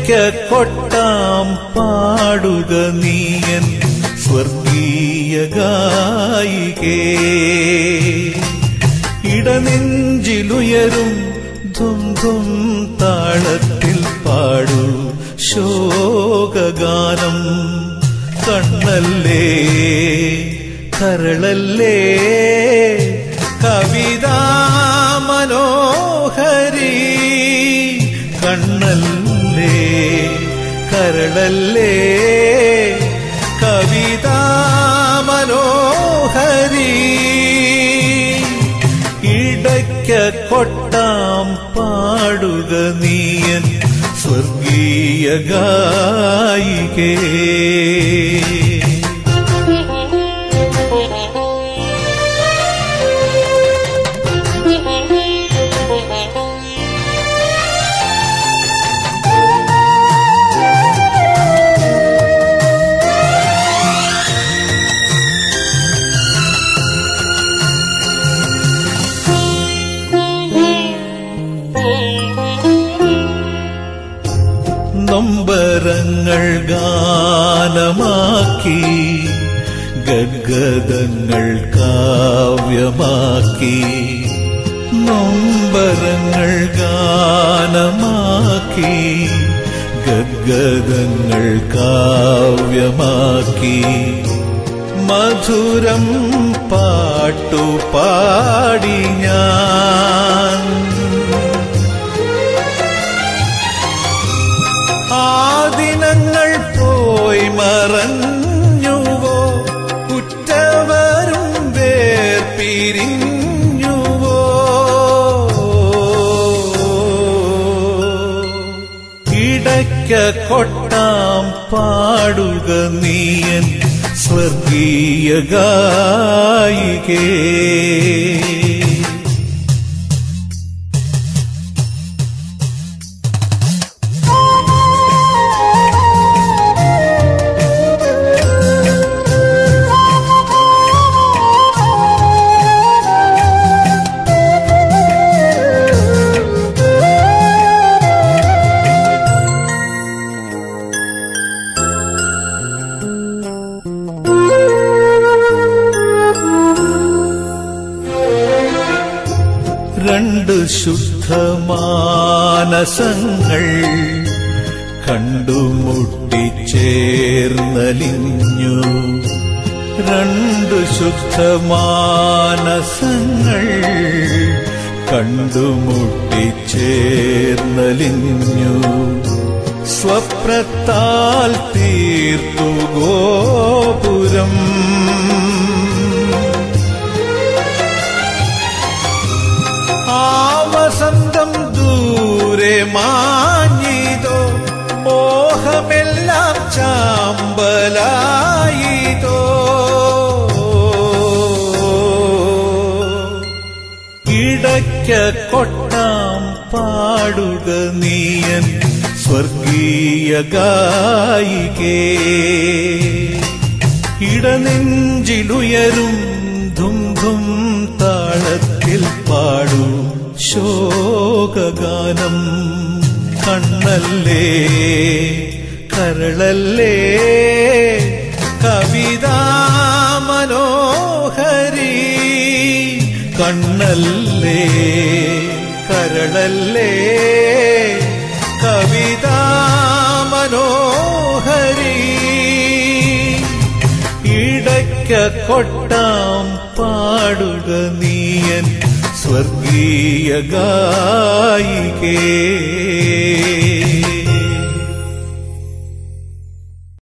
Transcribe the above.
ഇടയ്ക്ക കൊട്ടാം പാടുക നീയൻ സ്വർഗീയ ഗായികേ ഇടനെഞ്ചിലുയരും ധും ധും താളത്തിൽ പാടൂ ശോകഗാനം കണ്ണല്ലേ കരളല്ലേ കവിതാ മനോഹരി കണ്ണല്ലേ കരളല്ലേ കവിതാ മനോഹരി ഇടയ്ക്ക കൊട്ടാം പാടുക നീയൻ സ്വർഗീയ ഗായികേ നൊമ്പരങ്ങൾ ഗാനമാക്കി ഗദ്ഗതങ്ങൾ കാവ്യമാക്കി നൊമ്പരങ്ങൾ ഗാനമാക്കി ഗദ്ഗതങ്ങൾ കാവ്യമാക്കി മധുരം പാട്ടു പാടി ഞാൻ ആ ദിനങ്ങൾ പോയി മറഞ്ഞുവോ കുറ്റവരും വേർപിരിഞ്ഞുവോ ഇടയ്ക്ക കൊട്ടാം പാടുക നീയൻ സ്വർഗീയ ഗായികേ രണ്ട് ശുദ്ധമാനസങ്ങൾ കണ്ടുമുട്ടിച്ചേർന്നലിഞ്ഞു രണ്ട് ശുദ്ധമാനസങ്ങൾ കണ്ടുമുട്ടിച്ചേർന്നലിഞ്ഞു സ്വപ്നത്താൽ തീർത്തു ഗോപുരം ആ വസന്തം ദൂരെ മാഞ്ഞിതോ മോഹമെല്ലാം ചാമ്പലായിതോ ഇടയ്ക്ക കൊട്ടാം പാടുക നീയൻ സ്വർഗീയ ഗായികേ ഇടനെഞ്ചിലുയരും ധും ധും താളത്തിൽ പാടൂ ശോകഗാനം കണ്ണല്ലേ കരളല്ലേ കവിതാ മനോഹരി കണ്ണല്ലേ കരളല്ലേ കവിതാ മനോഹരി ഇടയ്ക്ക കൊട്ടാം പാടുക നീയൻ സ്വർഗീയ ഗായികേ